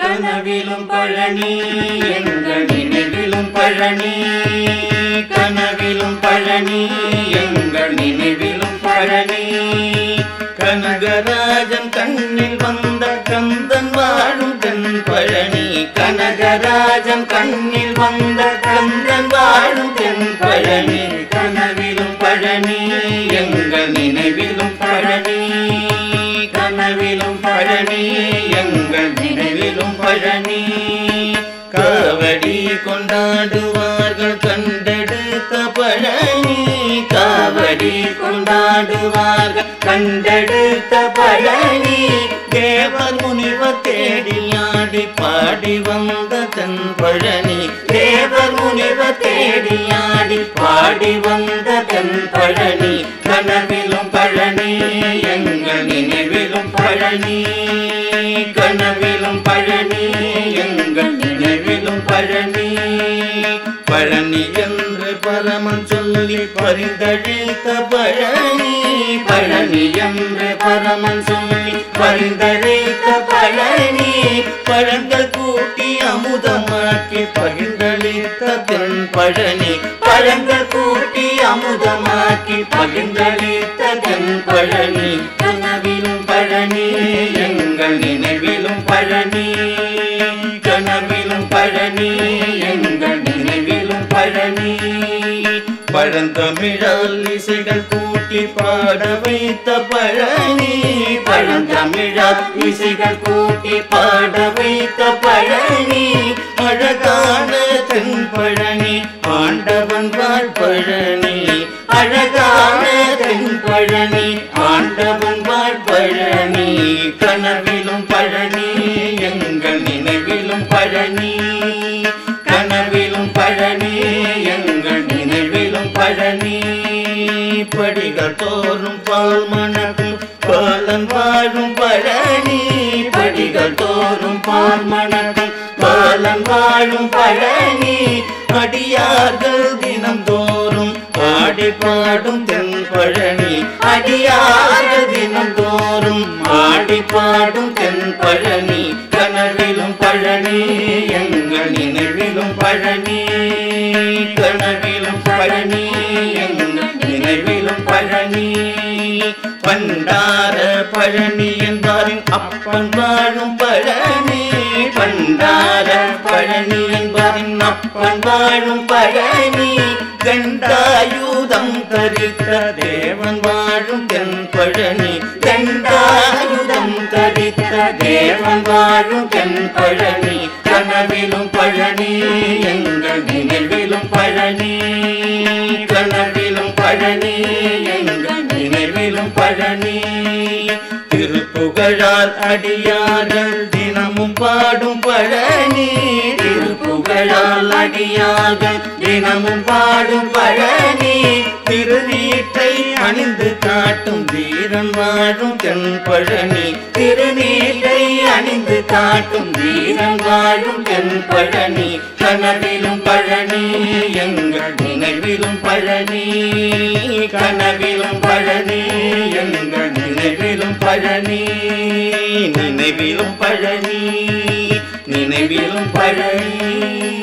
கனவிலும் பழனி எங்கள் நினைவிலும் பழனி கனவிலும் பழனி எங்கள் நினைவிலும் பழனி கனகராஜன் கண்ணில் வந்த கந்தன் வாழும் தென் பழனி கனகராஜன் கண்ணில் வந்த கந்தன் வாழும் தென் பழனி கனவிலும் பழனி எங்கள் நினைவிலும் பழனி கனவிலும் பழனி எங்கள் நினைவிலும் பழனி காவடி கொண்டாடுவார்கள் கண்டெடுத்த பழனி காவடி கொண்டாடுவார்கள் கண்டெடுத்த பழனி தேவர் முனிவர் தேடி ஆடி பாடி வந்த தன் பழனி தேவர் முனிவர் தேடி ஆடி பாடி வந்த தன் பழனி கனவிலும் பழனி எங்கள் நினைவிலும் பழனி கனவிலும் பழனி எங்கள் நினைவிலும் பழனி பழனி என்று பரமன் சொல்லி பரிந்தழித்த பழனி பழனி என்று பரமன் சொல்லி பரிந்தழித்த பழனி பழங்கள் கூட்டி அமுதமாக்கி பகிர்ந்தளித்த தென் பழனி பழங்கள் கூட்டி அமுதமாக்கி பகிர்ந்தளித்த தென் பழனி கனவிலும் பழனி எங்கள் நினைவிலும் பழனி கனவிலும் பழனி எங்கள் நினைவிலும் பழனி பழந்தமிழால் இசைகள் கூட்டி பாட வைத்த பழனி பழந்தமிழால் இசைகள் கூட்டி பாட வைத்த பழனி அழகான தென் பழனி ஆண்டவன் வாழ் பழனி அழகான தென் பழனி ஆண்டவன் வாழ் பழனி கனவிலும் பழனி எங்கள் நினைவிலும் பழனி கனவிலும் பழனி எங்கள் நினைவிலும் பழனி படிகள் தோறும் பால் மணக்கும் பாலன் வாழும் பழனி படிகள் தோறும் பால் மணக்கும் பாலன் வாழும் பழனி அடியார்கள் தினம் தோறும் பாடி பாடும் தென் பழனி அடியார்கள் தினம் தோறும் ஆடி பாடும் தென் பழனி கனவிலும் பழனி எங்கள் நினைவிலும் பழனி கனவிலும் பழனி எங்கள் நினைவிலும் பழனி பண்டார பழனி என்பாரின் அப்பன் வாழும் பழனி பண்டார பழனி என்பாரின் அப்பன் வாழும் பழனி கண்டாயுதம் தரித்த தேவன் வாழும் தென் பழனி கண்டாயுதம் தரித்த தேவன் வாழும் தென் பழனி கனவிலும் பழனி எங்கள் நினைவிலும் பழனி கனவிலும் பழனி எங்கள் நினைவிலும் பழனி திருப்புகழால் அடியார்கள் தினமும் பாடும் பழனி திருப்புகழால் அடியார்கள் தினமும் பாடும் பழனி திருநீட்டை அணிந்து காட்டும் வீரன் வாழும் தென் பழனி திருநீட்டை அணிந்து காட்டும் வீரன் வாழும் தென் பழனி கனவிலும் பழனி எங்கள் நினைவிலும் பழனி கனவிலும் பழனி எங்கள் நினைவிலும் பழனி நினைவிலும் பழனி நினைவிலும் பழனி